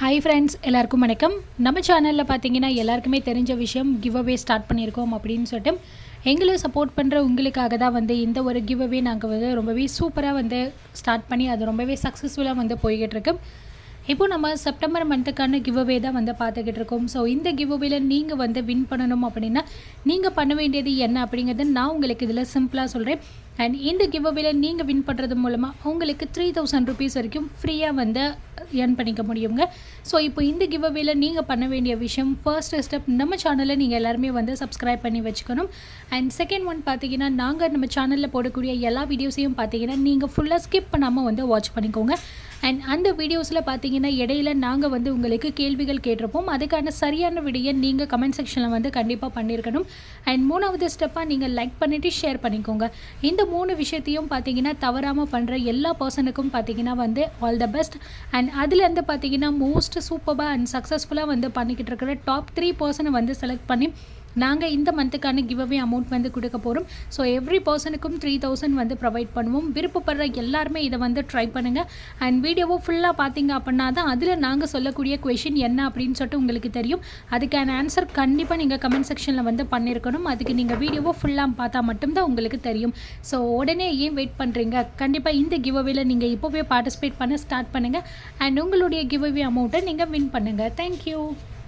hi friends எல்லாருக்கும் வணக்கம் நம்ம சேனலில் பார்த்தீங்கன்னா எல்லாருக்குமே தெரிஞ்ச விஷயம் கிவ் அவே ஸ்டார்ட் பண்ணியிருக்கோம் அப்படின்னு சொல்லிட்டு எங்களை சப்போர்ட் பண்ணுற உங்களுக்காக தான் வந்து இந்த ஒரு கிவ் அவே நாங்கள் வந்து ரொம்பவே சூப்பராக வந்து ஸ்டார்ட் பண்ணி அது ரொம்பவே சக்ஸஸ்ஃபுல்லாக வந்து போய்கிட்டு இருக்கு இப்போ நம்ம செப்டம்பர் மந்த்துக்கான கிவ் அவே தான் வந்து பார்த்துக்கிட்டு இருக்கோம் ஸோ இந்த கிவ் அவேல நீங்கள் வந்து வின் பண்ணணும் அப்படின்னா நீங்கள் பண்ண வேண்டியது என்ன அப்படிங்கிறத நான் உங்களுக்கு இதில் சிம்பிளாக சொல்கிறேன் அண்ட் இந்த கிவ் அவேல நீங்கள் வின் பண்ணுறது மூலமாக உங்களுக்கு த்ரீ தௌசண்ட் ருபீஸ் வரைக்கும் ஃப்ரீயாக வந்து ஏர்ன் பண்ணிக்க முடியுங்க ஸோ இப்போ இந்த கிவ் அவேல நீங்கள் பண்ண வேண்டிய விஷயம் ஃபர்ஸ்ட் ஸ்டெப் நம்ம சேனலை நீங்கள் எல்லாருமே வந்து சப்ஸ்கிரைப் பண்ணி வச்சுக்கணும் அண்ட் செகண்ட் ஒன் பார்த்தீங்கன்னா நாங்கள் நம்ம சேனலில் போடக்கூடிய எல்லா வீடியோஸையும் பார்த்தீங்கன்னா நீங்கள் ஃபுல்லாக ஸ்கிப் பண்ணாமல் வந்து வாட்ச் பண்ணிக்கோங்க அண்ட் அந்த வீடியோஸில் பார்த்தீங்கன்னா இடையில நாங்கள் வந்து உங்களுக்கு கேள்விகள் கேட்டிருப்போம் அதுக்கான சரியான விடையை நீங்கள் கமெண்ட் செக்ஷனில் வந்து கண்டிப்பாக பண்ணியிருக்கணும் அண்ட் மூணாவது ஸ்டெப்பாக நீங்கள் லைக் பண்ணிவிட்டு ஷேர் பண்ணிக்கோங்க இந்த மூணு விஷயத்தையும் பார்த்தீங்கன்னா தவறாமல் பண்ணுற எல்லா பர்சனுக்கும் பார்த்தீங்கன்னா வந்து ஆல் த பெஸ்ட் அண்ட் அதுலேருந்து பார்த்தீங்கன்னா மோஸ்ட் சூப்பராக அண்ட் சக்ஸஸ்ஃபுல்லாக வந்து பண்ணிக்கிட்டு இருக்கிற டாப் த்ரீ பர்சனை வந்து செலக்ட் பண்ணி நாங்கள் இந்த மந்த்துக்கான கிவ் அவே அமௌண்ட் வந்து கொடுக்க போகிறோம் ஸோ எவ்ரி பர்சனுக்கும் த்ரீ தௌசண்ட் வந்து ப்ரொவைட் பண்ணுவோம் விருப்பப்படுற எல்லாருமே இதை வந்து ட்ரை பண்ணுங்கள் அண்ட் வீடியோவை ஃபுல்லாக பார்த்தீங்க அப்படின்னா தான் அதில் நாங்கள் சொல்லக்கூடிய கொஷின் என்ன அப்படின்னு சொல்லிட்டு உங்களுக்கு தெரியும் அதுக்கான ஆன்சர் கண்டிப்பாக நீங்கள் கமெண்ட் செக்ஷனில் வந்து பண்ணியிருக்கணும் அதுக்கு நீங்கள் வீடியோவை ஃபுல்லாக பார்த்தா மட்டும்தான் உங்களுக்கு தெரியும் ஸோ உடனே ஏன் வெயிட் பண்ணுறீங்க கண்டிப்பாக இந்த கிவ் அவேல நீங்கள் இப்போவே பார்ட்டிசிபேட் பண்ண ஸ்டார்ட் பண்ணுங்கள் அண்ட் உங்களுடைய கிவ் அவே அமௌண்ட்டை நீங்கள் வின் பண்ணுங்கள் தேங்க்யூ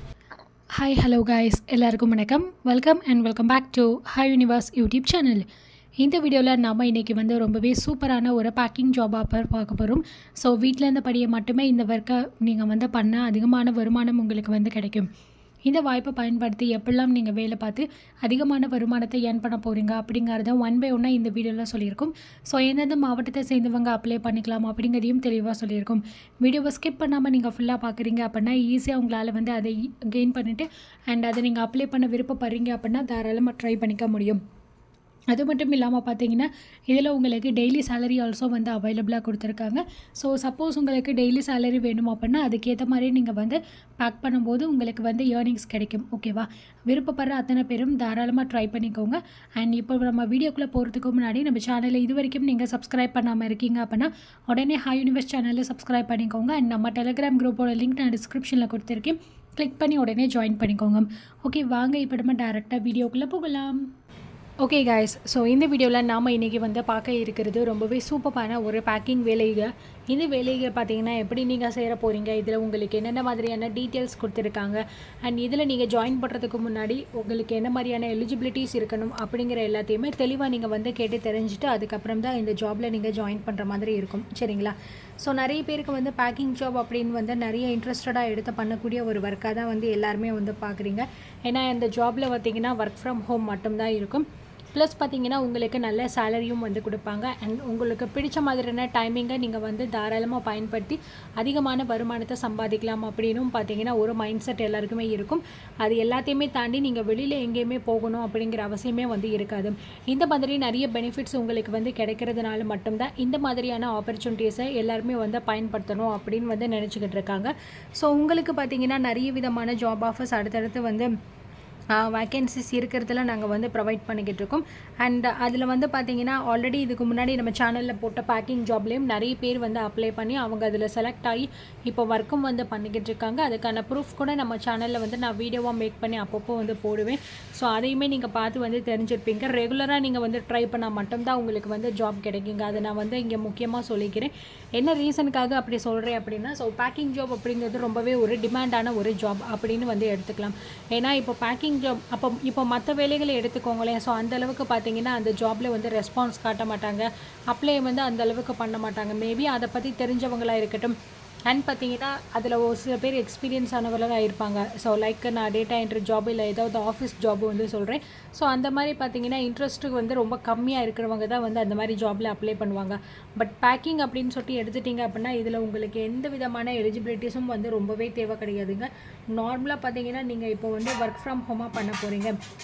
ஹாய் ஹலோ காய்ஸ் எல்லாருக்கும் வணக்கம் welcome and welcome back to Hi Universe YouTube channel இந்த வீடியோவில் நாம் இன்றைக்கி வந்து ரொம்பவே சூப்பரான ஒரு பேக்கிங் ஜாப் ஆஃபர் பார்க்க போகிறோம் ஸோ வீட்டில் இருந்தபடியே மட்டுமே இந்த ஒர்க்கை நீங்கள் வந்து பண்ண அதிகமான வருமானம் உங்களுக்கு வந்து கிடைக்கும் இந்த வாய்ப்பை பயன்படுத்தி எப்படிலாம் நீங்கள் வேலை பார்த்து அதிகமான வருமானத்தை ஏர்ன் பண்ண போகிறீங்க அப்படிங்கிறத ஒன் பை ஒன்னாக இந்த வீடியோவில் சொல்லியிருக்கோம் ஸோ எந்தெந்த மாவட்டத்தை சேர்ந்தவங்க அப்ளை பண்ணிக்கலாம் அப்படிங்கிறதையும் தெளிவாக சொல்லியிருக்கோம் வீடியோவை ஸ்கிப் பண்ணாமல் நீங்கள் ஃபுல்லாக பார்க்குறீங்க அப்படின்னா ஈஸியாக உங்களால் வந்து அதை கெயின் பண்ணிவிட்டு அண்ட் அதை நீங்கள் அப்ளை பண்ண விருப்பப்படுறீங்க அப்படின்னா தாராளமாக ட்ரை பண்ணிக்க முடியும் அது மட்டும் இல்லாமல் பார்த்தீங்கன்னா இதில் உங்களுக்கு டெய்லி சேலரி ஆல்சோ வந்து அவைலபிளாக கொடுத்துருக்காங்க ஸோ சப்போஸ் உங்களுக்கு டெய்லி சேலரி வேணும் அப்படின்னா அதுக்கேற்ற மாதிரி நீங்கள் வந்து பேக் பண்ணும்போது உங்களுக்கு வந்து ஏர்னிங்ஸ் கிடைக்கும் ஓகேவா விருப்பப்படுற அத்தனை பேரும் தாராளமாக ட்ரை பண்ணிக்கோங்க அண்ட் இப்போ நம்ம வீடியோக்குள்ளே போகிறதுக்கு முன்னாடி நம்ம சேனலை இது வரைக்கும் நீங்கள் சப்ஸ்கிரைப் பண்ணாமல் இருக்கீங்க அப்படின்னா உடனே ஹாய் யூனிவர்ஸ் சேனலில் சப்ஸ்கிரைப் பண்ணிக்கோங்க அண்ட் நம்ம டெலிகிராம் குரூப்போட லிங்க் நான் டிஸ்கிரிப்ஷனில் கொடுத்துருக்கேன் கிளிக் பண்ணி உடனே ஜாயின் பண்ணிக்கோங்க ஓகே வாங்க இப்போ நம்ம டேரெக்டாக வீடியோக்குள்ளே போகலாம் ஓகே காய்ஸ் ஸோ இந்த வீடியோவில் நாம் இன்றைக்கி வந்து பார்க்க இருக்கிறது ரொம்பவே சூப்பரான ஒரு பேக்கிங் வேலைகள் இந்த வேலைகள் பார்த்தீங்கன்னா எப்படி நீங்கள் சேர போகிறீங்க இதில் உங்களுக்கு என்னென்ன மாதிரியான டீட்டெயில்ஸ் கொடுத்துருக்காங்க அண்ட் இதில் நீங்கள் ஜாயின் பண்ணுறதுக்கு முன்னாடி உங்களுக்கு என்ன மாதிரியான எலிஜிபிலிட்டிஸ் இருக்கணும் அப்படிங்கிற எல்லாத்தையுமே தெளிவாக நீங்கள் வந்து கேட்டு தெரிஞ்சுட்டு அதுக்கப்புறம் தான் இந்த ஜாபில் நீங்கள் ஜாயின் பண்ணுற மாதிரி இருக்கும் சரிங்களா ஸோ நிறைய பேருக்கு வந்து பேக்கிங் ஜாப் அப்படின்னு வந்து நிறைய இன்ட்ரெஸ்டடாக எடுத்து பண்ணக்கூடிய ஒரு ஒர்க்காக தான் வந்து எல்லாருமே வந்து பார்க்குறீங்க ஏன்னா இந்த ஜாபில் பார்த்தீங்கன்னா ஒர்க் ஃப்ரம் ஹோம் மட்டும்தான் இருக்கும் ப்ளஸ் பார்த்தீங்கன்னா உங்களுக்கு நல்ல சேலரியும் வந்து கொடுப்பாங்க அண்ட் உங்களுக்கு பிடிச்ச மாதிரியான டைமிங்கை நீங்கள் வந்து தாராளமாக பயன்படுத்தி அதிகமான வருமானத்தை சம்பாதிக்கலாம் அப்படின்னும் பார்த்தீங்கன்னா ஒரு மைண்ட் செட் எல்லாருக்குமே இருக்கும் அது எல்லாத்தையுமே தாண்டி நீங்கள் வெளியில் எங்கேயுமே போகணும் அப்படிங்கிற அவசியமே வந்து இருக்காது இந்த மாதிரி நிறைய பெனிஃபிட்ஸ் உங்களுக்கு வந்து கிடைக்கிறதுனால மட்டும்தான் இந்த மாதிரியான ஆப்பர்ச்சுனிட்டிஸை எல்லாருமே வந்து பயன்படுத்தணும் அப்படின்னு வந்து நினச்சிக்கிட்டு இருக்காங்க ஸோ உங்களுக்கு பார்த்தீங்கன்னா நிறைய விதமான ஜாப் ஆஃபர்ஸ் அடுத்தடுத்து வந்து வேக்கன்சிஸ் இருக்கிறதுல நாங்கள் வந்து ப்ரொவைட் பண்ணிக்கிட்டு இருக்கோம் அண்ட் அதில் வந்து பார்த்தீங்கன்னா ஆல்ரெடி இதுக்கு முன்னாடி நம்ம சேனலில் போட்ட பேக்கிங் ஜாப்லேயும் நிறைய பேர் வந்து அப்ளை பண்ணி அவங்க அதில் செலக்ட் ஆகி இப்போ ஒர்க்கும் வந்து பண்ணிக்கிட்டு இருக்காங்க அதுக்கான ப்ரூஃப் கூட நம்ம சேனலில் வந்து நான் வீடியோவாக மேக் பண்ணி அப்பப்போ வந்து போடுவேன் ஸோ அதையுமே நீங்கள் பார்த்து வந்து தெரிஞ்சிருப்பீங்க ரெகுலராக நீங்கள் வந்து ட்ரை பண்ணால் மட்டும்தான் உங்களுக்கு வந்து ஜாப் கிடைக்குங்க அதை நான் வந்து இங்கே முக்கியமாக சொல்லிக்கிறேன் என்ன ரீசனுக்காக அப்படி சொல்கிறேன் அப்படின்னா ஸோ பேக்கிங் ஜாப் அப்படிங்கிறது ரொம்பவே ஒரு டிமாண்டான ஒரு ஜாப் அப்படின்னு வந்து எடுத்துக்கலாம் ஏன்னா இப்போ பேக்கிங் ஜாப் அப்போ இப்போ மற்ற வேலைகளை எடுத்துக்கோங்களேன் ஸோ அந்த அளவுக்கு பார்த்தீங்கன்னா அந்த ஜாபில் வந்து ரெஸ்பான்ஸ் காட்ட மாட்டாங்க அப்ளை வந்து அந்த அளவுக்கு பண்ண மாட்டாங்க மேபி அதை பற்றி தெரிஞ்சவங்களாக இருக்கட்டும் அண்ட் பார்த்தீங்கன்னா அதில் ஒரு சில பேர் எக்ஸ்பீரியன்ஸ் ஆனவர்களாக இருப்பாங்க ஸோ லைக் நான் டேட்டா என்ட்ரி ஜாப் இல்லை ஏதாவது ஆஃபீஸ் ஜாப் வந்து சொல்கிறேன் ஸோ அந்த மாதிரி பார்த்தீங்கன்னா இன்ட்ரெஸ்ட்டு வந்து ரொம்ப கம்மியாக இருக்கிறவங்க தான் வந்து அந்த மாதிரி ஜாபில் அப்ளை பண்ணுவாங்க பட் பேக்கிங் அப்படின்னு சொல்லிட்டு எடுத்துட்டிங்க அப்படின்னா இதில் உங்களுக்கு எந்த விதமான எலிஜிபிலிட்டிஸும் வந்து ரொம்பவே தேவை கிடையாதுங்க நார்மலாக பார்த்தீங்கன்னா நீங்கள் இப்போ வந்து ஒர்க் ஃப்ரம் ஹோமாக பண்ண போகிறீங்க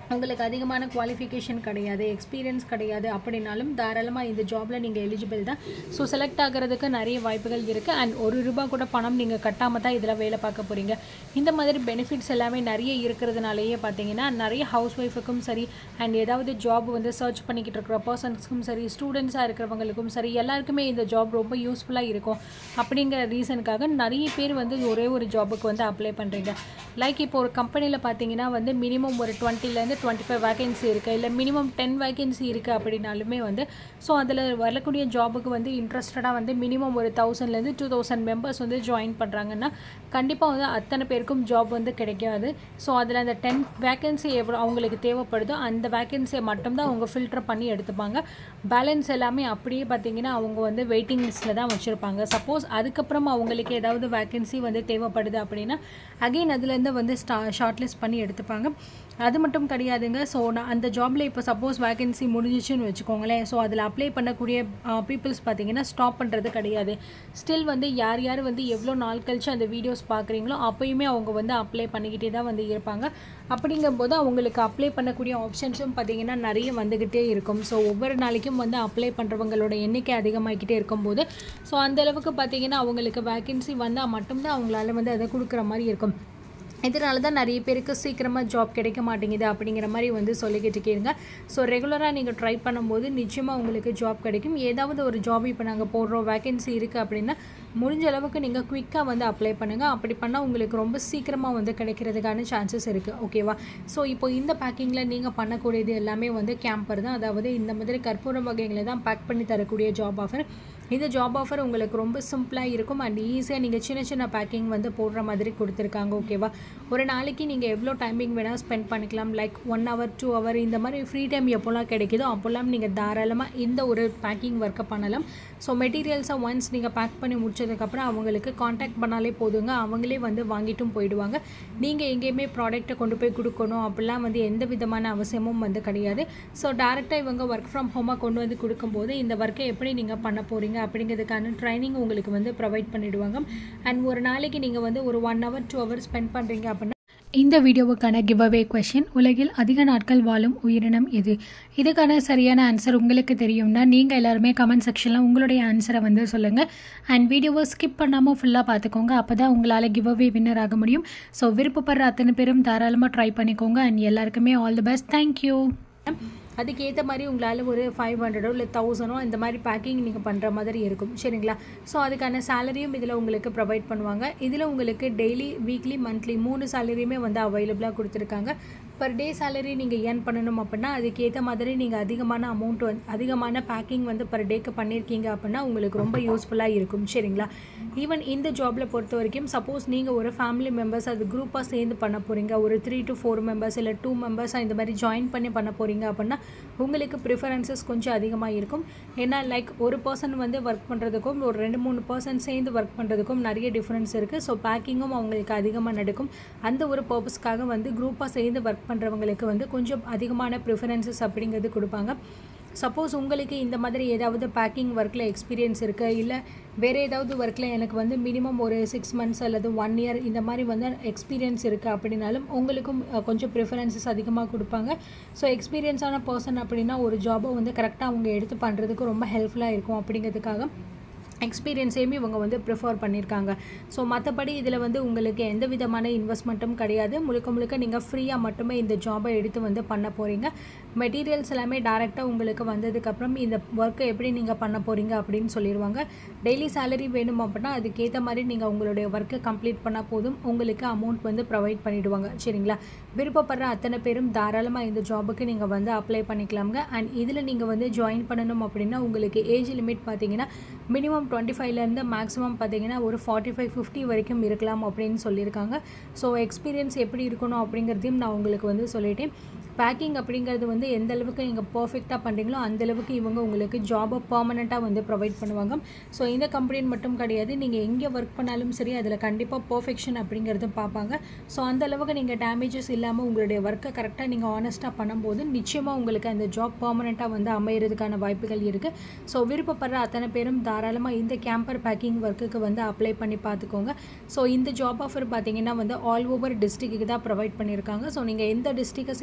உங்களுக்கு அதிகமான குவாலிஃபிகேஷன் கிடையாது எக்ஸ்பீரியன்ஸ் கிடையாது அப்படின்னாலும் தாராளமாக இந்த ஜாபில் நீங்கள் எலிஜிபிள் தான் ஸோ செலக்ட் ஆகிறதுக்கு நிறைய வாய்ப்புகள் இருக்குது அண்ட் ஒரு ரூபா கூட பணம் நீங்கள் கட்டாமல் தான் இதில் வேலை பார்க்க போகிறீங்க இந்த மாதிரி பெனிஃபிட்ஸ் எல்லாமே நிறைய இருக்கிறதுனாலேயே பார்த்தீங்கன்னா நிறைய ஹவுஸ் ஒய்ஃபுக்கும் சரி அண்ட் ஏதாவது ஜாப் வந்து சர்ச் பண்ணிக்கிட்டு இருக்கிற பர்சன்ஸ்க்கும் சரி ஸ்டூடெண்ட்ஸாக இருக்கிறவங்களுக்கும் சரி எல்லாருக்குமே இந்த ஜாப் ரொம்ப யூஸ்ஃபுல்லாக இருக்கும் அப்படிங்கிற ரீசனுக்காக நிறைய பேர் வந்து ஒரே ஒரு ஜாபுக்கு வந்து அப்ளை பண்ணுறீங்க லைக் இப்போ ஒரு கம்பெனியில் பார்த்தீங்கன்னா வந்து மினிமம் ஒரு டுவெண்ட்டிலேருந்து டுவெண்ட்டி ஃபைவ் வேகன்சி இருக்குது இல்லை மினிமம் டென் வேகன்சி இருக்குது அப்படின்னாலுமே வந்து ஸோ அதில் வரக்கூடிய ஜாபுக்கு வந்து இன்ட்ரெஸ்டடாக வந்து மினிமம் ஒரு தௌசண்ட்லேருந்து டூ தௌசண்ட் மெம்பர்ஸ் வந்து ஜாயின் பண்ணுறாங்கன்னா கண்டிப்பாக வந்து அத்தனை பேருக்கும் ஜாப் வந்து கிடைக்காது ஸோ அதில் அந்த டென் வேகன்சி எவ்வளோ அவங்களுக்கு தேவைப்படுதோ அந்த வேகன்சியை மட்டும்தான் அவங்க ஃபில்டர் பண்ணி எடுத்துப்பாங்க பேலன்ஸ் எல்லாமே அப்படியே பார்த்தீங்கன்னா அவங்க வந்து வெயிட்டிங் லிஸ்ட்டில் தான் வச்சுருப்பாங்க சப்போஸ் அதுக்கப்புறம் அவங்களுக்கு ஏதாவது வேகன்சி வந்து தேவைப்படுது அப்படின்னா அகெயின் அதுலேருந்து வந்து ஸ்டா ஷார்ட் லிஸ்ட் பண்ணி எடுத்துப்பாங்க அது மட்டும் கிடையாதுங்க ஸோ நான் அந்த ஜாபில் இப்போ சப்போஸ் வேகன்சி முடிஞ்சிச்சுன்னு வச்சுக்கோங்களேன் ஸோ அதில் அப்ளை பண்ணக்கூடிய பீப்புள்ஸ் பார்த்தீங்கன்னா ஸ்டாப் பண்ணுறது கிடையாது ஸ்டில் வந்து யார் யார் வந்து எவ்வளோ நாள் கழிச்சு அந்த வீடியோஸ் பார்க்குறீங்களோ அப்போயுமே அவங்க வந்து அப்ளை பண்ணிக்கிட்டே தான் வந்து இருப்பாங்க அப்படிங்கும்போது அவங்களுக்கு அப்ளை பண்ணக்கூடிய ஆப்ஷன்ஸும் பார்த்தீங்கன்னா நிறைய வந்துக்கிட்டே இருக்கும் ஸோ ஒவ்வொரு நாளைக்கும் வந்து அப்ளை பண்ணுறவங்களோட எண்ணிக்கை அதிகமாகிக்கிட்டே இருக்கும்போது ஸோ அந்தளவுக்கு பார்த்தீங்கன்னா அவங்களுக்கு வேகன்சி வந்தால் மட்டும்தான் அவங்களால வந்து அதை கொடுக்குற மாதிரி இருக்கும் இதனால தான் நிறைய பேருக்கு சீக்கிரமாக ஜாப் கிடைக்க மாட்டேங்குது அப்படிங்கிற மாதிரி வந்து சொல்லிக்கிட்டு இருக்கீங்க ஸோ ரெகுலராக நீங்கள் ட்ரை பண்ணும்போது நிச்சயமாக உங்களுக்கு ஜாப் கிடைக்கும் ஏதாவது ஒரு ஜாப் இப்போ நாங்கள் போடுறோம் வேகன்சி இருக்குது அப்படின்னா முடிஞ்ச அளவுக்கு நீங்கள் குயிக்காக வந்து அப்ளை பண்ணுங்கள் அப்படி பண்ணால் உங்களுக்கு ரொம்ப சீக்கிரமாக வந்து கிடைக்கிறதுக்கான சான்சஸ் இருக்குது ஓகேவா ஸோ இப்போ இந்த பேக்கிங்கில் நீங்கள் பண்ணக்கூடியது எல்லாமே வந்து கேம்பர் தான் அதாவது இந்த மாதிரி கற்பூரம் வகைகளை தான் பேக் பண்ணி தரக்கூடிய ஜாப் ஆஃபர் இந்த ஜாப் ஆஃபர் உங்களுக்கு ரொம்ப சிம்பிளாக இருக்கும் அண்ட் ஈஸியாக நீங்கள் சின்ன சின்ன பேக்கிங் வந்து போடுற மாதிரி கொடுத்துருக்காங்க ஓகேவா ஒரு நாளைக்கு நீங்கள் எவ்வளோ டைமிங் வேணால் ஸ்பெண்ட் பண்ணிக்கலாம் like one hour two hour இந்த மாதிரி ஃப்ரீ டைம் எப்போல்லாம் கிடைக்குதோ அப்போல்லாம் நீங்கள் தாராளமாக இந்த ஒரு பேக்கிங் ஒர்க்கை பண்ணலாம் ஸோ மெட்டீரியல்ஸை ஒன்ஸ் நீங்கள் பேக் பண்ணி முடிச்சதுக்கப்புறம் அவங்களுக்கு காண்டாக்ட் பண்ணாலே போதுங்க அவங்களே வந்து வாங்கிட்டும் போயிடுவாங்க நீங்கள் எங்கேயுமே ப்ராடக்ட்டை கொண்டு போய் கொடுக்கணும் அப்படிலாம் வந்து எந்த விதமான அவசியமும் வந்து கிடையாது ஸோ டேரெக்டாக இவங்க ஒர்க் ஃப்ரம் ஹோமாக கொண்டு வந்து கொடுக்கும்போது இந்த ஒர்க்கை எப்படி நீங்கள் பண்ண போகிறீங்க அப்படிங்கிறதுக்கான ட்ரைனிங் உங்களுக்கு வந்து ப்ரொவைட் பண்ணிவிடுவாங்க அண்ட் ஒரு நாளைக்கு நீங்கள் வந்து ஒரு one hour two hour spend பண்ணுறீங்க அப்படின்னா இந்த வீடியோவுக்கான கிவ் அவே கொஷின் உலகில் அதிக நாட்கள் வாழும் உயிரினம் எது இதுக்கான சரியான ஆன்சர் உங்களுக்கு தெரியும்னா நீங்கள் எல்லாருமே கமெண்ட் செக்ஷனில் உங்களுடைய ஆன்சரை வந்து சொல்லுங்கள் அண்ட் வீடியோவை ஸ்கிப் பண்ணாமல் ஃபுல்லாக பார்த்துக்கோங்க அப்போ தான் உங்களால் கிவ் அவே வின்னர் ஆக முடியும் ஸோ விருப்பப்படுற அத்தனை பேரும் தாராளமாக ட்ரை பண்ணிக்கோங்க அண்ட் எல்லாருக்குமே ஆல் தி பெஸ்ட் தேங்க்யூ அதுக்கேற்ற மாதிரி உங்களால் ஒரு ஃபைவ் ஹண்ட்ரடோ இல்லை தௌசண்டோ இந்த மாதிரி பேக்கிங் நீங்கள் பண்ணுற மாதிரி இருக்கும் சரிங்களா ஸோ அதுக்கான சேலரியும் இதில் உங்களுக்கு ப்ரொவைட் பண்ணுவாங்க இதில் உங்களுக்கு டெய்லி வீக்லி மந்த்லி மூணு சேலரியுமே வந்து அவைலபிளாக கொடுத்துருக்காங்க பர் டே சேலரி நீங்கள் ஏர்ன் பண்ணணும் அப்படின்னா அதுக்கேற்ற மாதிரி நீங்கள் அதிகமான அமௌண்ட் வந்து அதிகமான பேக்கிங் வந்து பர் டேக்கு பண்ணியிருக்கீங்க அப்படின்னா உங்களுக்கு ரொம்ப யூஸ்ஃபுல்லாக இருக்கும் சரிங்களா ஈவன் இந்த ஜாபில் பொறுத்த வரைக்கும் சப்போஸ் நீங்கள் ஒரு ஃபேமிலி மெம்பர்ஸ் அது குரூப்பாக சேர்ந்து பண்ண போகிறீங்க ஒரு த்ரீ டு ஃபோர் மெம்பர்ஸ் இல்லை டூ மெம்பர்ஸாக இந்த மாதிரி ஜாயின் பண்ணி பண்ண போகிறீங்க அப்படின்னா உங்களுக்கு ப்ரிஃபரன்சஸ் கொஞ்சம் அதிகமாக இருக்கும் ஏன்னா லைக் ஒரு பர்சன் வந்து ஒர்க் பண்ணுறதுக்கும் ஒரு ரெண்டு மூணு பர்சன் சேர்ந்து ஒர்க் பண்ணுறதுக்கும் நிறைய டிஃப்ரென்ஸ் இருக்குது ஸோ பேக்கிங்கும் அவங்களுக்கு அதிகமாக நடக்கும் அந்த ஒரு பர்பஸ்க்காக வந்து குரூப்பாக சேர்ந்து ஒர்க் பண்ணுறவங்களுக்கு வந்து கொஞ்சம் அதிகமான ப்ரிஃபரன்சஸ் அப்படிங்கிறது கொடுப்பாங்க சப்போஸ் உங்களுக்கு இந்த மாதிரி ஏதாவது பேக்கிங் ஒர்க்கில் எக்ஸ்பீரியன்ஸ் இருக்குது இல்லை வேறு ஏதாவது ஒர்க்கில் எனக்கு வந்து மினிமம் ஒரு சிக்ஸ் மந்த்ஸ் அல்லது ஒன் இயர் இந்த மாதிரி வந்து எக்ஸ்பீரியன்ஸ் இருக்குது அப்படின்னாலும் உங்களுக்கும் அஹ், கொஞ்சம் ப்ரிஃபரன்சஸ் அதிகமாக கொடுப்பாங்க ஸோ எக்ஸ்பீரியன்ஸான பர்சன் அப்படின்னா ஒரு ஜாபை வந்து கரெக்டாக அவங்க எடுத்து பண்ணுறதுக்கு ரொம்ப ஹெல்ப்ஃபுல்லாக இருக்கும் அப்படிங்கிறதுக்காக எக்ஸ்பீரியன்ஸையுமே இவங்க வந்து ப்ரிஃபர் பண்ணியிருக்காங்க ஸோ மற்றபடி இதில் வந்து உங்களுக்கு எந்த விதமான இன்வெஸ்ட்மெண்ட்டும் கிடையாது முழுக்க முழுக்க நீங்கள் ஃப்ரீயாக மட்டுமே இந்த ஜாபை எடுத்து வந்து பண்ண போகிறீங்க மெட்டீரியல்ஸ் எல்லாமே டேரெக்டாக உங்களுக்கு வந்ததுக்கப்புறம் இந்த ஒர்க்கை எப்படி நீங்கள் பண்ண போகிறீங்க அப்படின்னு சொல்லிடுவாங்க டெய்லி சேலரி வேணும் அப்படின்னா அதுக்கேற்ற மாதிரி நீங்கள் உங்களுடைய ஒர்க்கை கம்ப்ளீட் பண்ணால் போதும் உங்களுக்கு அமௌண்ட் வந்து ப்ரொவைட் பண்ணிவிடுவாங்க சரிங்களா விருப்பப்படுற அத்தனை பேரும் தாராளமாக இந்த ஜாபுக்கு நீங்கள் வந்து அப்ளை பண்ணிக்கலாம்ங்க அண்ட் இதில் நீங்கள் வந்து ஜாயின் பண்ணணும் அப்படின்னா உங்களுக்கு ஏஜ் லிமிட் பார்த்தீங்கன்னா மினிமம் டுவெண்ட்டி ஃபைவ்லேருந்து மேக்ஸிமம் பார்த்தீங்கன்னா ஒரு ஃபார்ட்டி ஃபைவ் ஃபிஃப்டி வரைக்கும் இருக்கலாம் அப்படின்னு சொல்லியிருக்காங்க ஸோ எக்ஸ்பீரியன்ஸ் எப்படி இருக்கணும் அப்படிங்கிறதையும் நான் உங்களுக்கு வந்து சொல்லிட்டேன் பேக்கிங் அப்படிங்கிறது வந்து எந்த அளவுக்கு நீங்கள் பர்ஃபெக்டாக பண்ணுறீங்களோ அந்த அளவுக்கு இவங்க உங்களுக்கு ஜாபை பர்மனெண்ட்டாக வந்து ப்ரொவைட் பண்ணுவாங்க ஸோ இந்த கம்பெனி மட்டும் கிடையாது நீங்கள் எங்கே ஒர்க் பண்ணாலும் சரி அதில் கண்டிப்பாக பர்ஃபெக்ஷன் அப்படிங்கிறது பார்ப்பாங்க ஸோ அந்த அளவுக்கு நீங்கள் டேமேஜஸ் இல்லாமல் உங்களுடைய ஒர்க்கை கரெக்டாக நீங்கள் ஆனஸ்ட்டாக பண்ணும்போது நிச்சயமாக உங்களுக்கு அந்த ஜாப் பர்மனெண்ட்டாக வந்து அமையிறதுக்கான வாய்ப்புகள் இருக்குது ஸோ விருப்பப்படுற அத்தனை பேரும் தாராளமாக இந்த கேம்பர் பேக்கிங் ஒர்க்குக்கு வந்து அப்ளை பண்ணி பார்த்துக்கோங்க ஸோ இந்த ஜாப் ஆஃபர் பார்த்தீங்கன்னா வந்து ஆல் ஓவர் டிஸ்ட்ரிக்ட்டுக்கு தான் ப்ரொவைட் பண்ணியிருக்காங்க ஸோ நீங்கள் எந்த டிஸ்ட்ரிக்டை சேர்ந்த பீப்புள்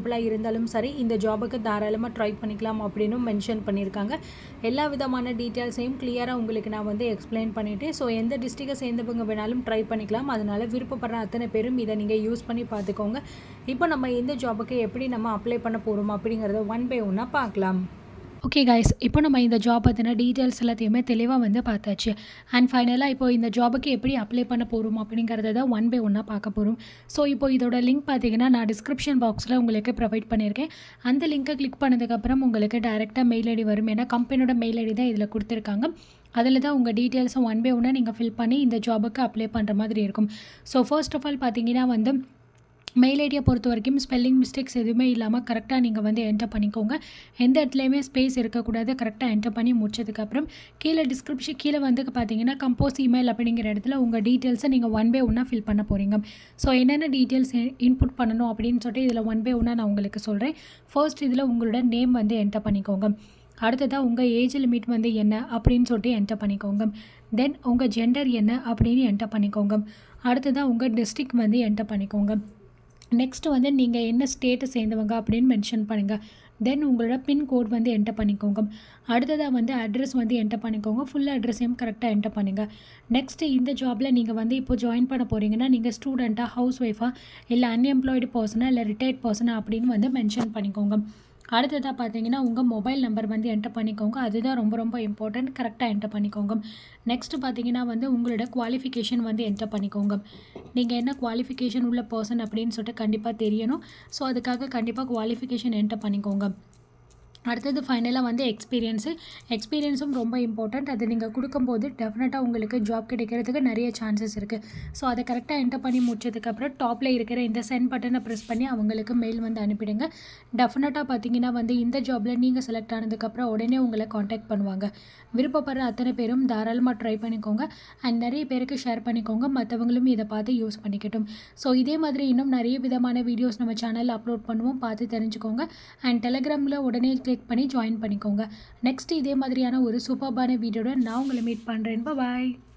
பீப்புளாக இருந்தாலும் சரி இந்த ஜாபுக்கு தாராளமாக ட்ரை பண்ணிக்கலாம் அப்படின்னு மென்ஷன் பண்ணியிருக்காங்க எல்லா விதமான டீட்டெயில்ஸையும் கிளியராக உங்களுக்கு நான் வந்து எக்ஸ்பிளைன் பண்ணிவிட்டேன் ஸோ எந்த டிஸ்ட்ரிக்டை சேர்ந்தவங்க வேணாலும் ட்ரை பண்ணிக்கலாம் அதனால் விருப்பப்படுற அத்தனை பேரும் இதை நீங்கள் யூஸ் பண்ணி பார்த்துக்கோங்க இப்போ நம்ம இந்த ஜாபுக்கு எப்படி நம்ம அப்ளை பண்ண போகிறோம் அப்படிங்கிறத ஒன் பை ஒன்னாக பார்க்கலாம் ஓகே கைஸ் இப்போ நம்ம இந்த ஜாப் பற்றின டீட்டெயில்ஸ் எல்லாத்தையுமே தெளிவாக வந்து பார்த்தாச்சு அண்ட் ஃபைனலாக இப்போ இந்த ஜாபுக்கு எப்படி அப்ளை பண்ண போகிறோம் அப்படிங்கிறத தான் ஒன் பை ஒன்னாக பார்க்க போகிறோம் ஸோ இப்போ இதோட லிங்க் பார்த்தீங்கன்னா நான் டிஸ்கிரிப்ஷன் பாக்ஸில் உங்களுக்கு ப்ரொவைட் பண்ணியிருக்கேன் அந்த லிங்க்கை கிளிக் பண்ணதுக்கப்புறம் உங்களுக்கு டேரெக்டாக மெயில் ஐடி வரும் ஏன்னா கம்பெனியோட மெயில் ஐடி தான் இதில் கொடுத்துருக்காங்க அதில் தான் உங்கள் டீட்டெயில்ஸும் ஒன் பை ஒன்னாக நீங்கள் ஃபில் பண்ணி இந்த ஜாபுக்கு அப்ளை பண்ணுற மாதிரி இருக்கும் ஸோ ஃபர்ஸ்ட் ஆஃப் ஆல் பார்த்தீங்கன்னா வந்து மெயில் ஐடியை பொறுத்த வரைக்கும் ஸ்பெல்லிங் மிஸ்டேக்ஸ் எதுவுமே இல்லாமல் கரெக்டாக நீங்கள் வந்து என்டர் பண்ணிக்கோங்க எந்த இடத்துலையுமே ஸ்பேஸ் இருக்கக்கூடாது கரெக்டாக என்டர் பண்ணி முடிச்சதுக்கப்புறம் கீழே டிஸ்கிரிப்ஷன் கீழே வந்து பார்த்தீங்கன்னா கம்போஸ் இமெயில் அப்படிங்கிற இடத்துல உங்கள் டீட்டெயில்ஸை நீங்கள் ஒன் பை ஒன்னாக ஃபில் பண்ண போகிறீங்க ஸோ என்னென்ன டீட்டெயில்ஸ் இன்புட் பண்ணணும் அப்படின்னு சொல்லிட்டு இதில் ஒன் பை ஒன்னாக நான் உங்களுக்கு சொல்கிறேன் ஃபர்ஸ்ட் இதில் உங்களோட நேம் வந்து என்டர் பண்ணிக்கோங்க அடுத்ததாக உங்கள் ஏஜ் லிமிட் வந்து என்ன அப்படின்னு சொல்லிட்டு என்டர் பண்ணிக்கோங்க தென் உங்கள் ஜெண்டர் என்ன அப்படின்னு என்டர் பண்ணிக்கோங்க அடுத்ததாக உங்கள் டிஸ்ட்ரிக் வந்து என்டர் பண்ணிக்கோங்க நெக்ஸ்ட் வந்து நீங்கள் என்ன ஸ்டேட்டை சேர்ந்தவங்க அப்படின்னு மென்ஷன் பண்ணுங்கள் தென் உங்களோட பின்கோட் வந்து என்டர் பண்ணிக்கோங்க அடுத்ததாக வந்து அட்ரஸ் வந்து என்டர் பண்ணிக்கோங்க ஃபுல் அட்ரஸையும் கரெக்டாக என்டர் பண்ணுங்கள் நெக்ஸ்ட்டு இந்த ஜாபில் நீங்கள் வந்து இப்போ ஜாயின் பண்ண போகிறீங்கன்னா நீங்கள் ஸ்டூடெண்ட்டாக ஹவுஸ் ஒய்ஃபாக இல்லை அன்எம்ப்ளாய்டு பர்சனாக இல்லை ரிட்டையர்ட் பர்சனாக அப்படின்னு வந்து மென்ஷன் பண்ணிக்கோங்க அடுத்ததாக பார்த்தீங்கன்னா உங்கள் மொபைல் நம்பர் வந்து என்டர் பண்ணிக்கோங்க அதுதான் ரொம்ப ரொம்ப இம்பார்ட்டன்ட் கரெக்டாக என்டர் பண்ணிக்கோங்க நெக்ஸ்ட்டு பார்த்தீங்கன்னா வந்து உங்களோட குவாலிஃபிகேஷன் வந்து என்டர் பண்ணிக்கோங்க நீங்கள் என்ன குவாலிஃபிகேஷன் உள்ள பர்சன் அப்படின்னு சொல்லிட்டு கண்டிப்பாக தெரியணும் ஸோ அதுக்காக கண்டிப்பாக குவாலிஃபிகேஷன் என்டர் பண்ணிக்கோங்க அடுத்தது ஃபைனலாக வந்து எக்ஸ்பீரியன்ஸு எக்ஸ்பீரியன்ஸும் ரொம்ப இம்பார்ட்டண்ட் அது நீங்கள் கொடுக்கும்போது டெஃபினட்டாக உங்களுக்கு ஜாப் கிடைக்கிறதுக்கு நிறைய சான்சஸ் இருக்குது ஸோ அதை கரெக்டாக என்டர் பண்ணி முடிச்சதுக்கப்புறம் டாப்பில் இருக்கிற இந்த சென்ட் பட்டனை ப்ரெஸ் பண்ணி அவங்களுக்கு மெயில் வந்து அனுப்பிடுங்க டெஃபினட்டாக பார்த்தீங்கன்னா வந்து இந்த ஜாபில் நீங்கள் செலக்ட் ஆனதுக்கப்புறம் உடனே உங்களை காண்டாக்ட் பண்ணுவாங்க விருப்பப்படுற அத்தனை பேரும் தாராளமாக ட்ரை பண்ணிக்கோங்க அண்ட் நிறைய பேருக்கு ஷேர் பண்ணிக்கோங்க மற்றவங்களும் இதை பார்த்து யூஸ் பண்ணிக்கட்டும் ஸோ இதே மாதிரி இன்னும் நிறைய விதமான வீடியோஸ் நம்ம சேனலில் அப்லோட் பண்ணுவோம் பார்த்து தெரிஞ்சுக்கோங்க அண்ட் டெலகிராமில் உடனே கிளிக் பண்ணி ஜாயின் பண்ணிக்கோங்க நெக்ஸ்ட் இதே மாதிரியான ஒரு சூப்பர்பான வீடியோட நான் உங்களை மீட் பண்ணுறேன் பாய்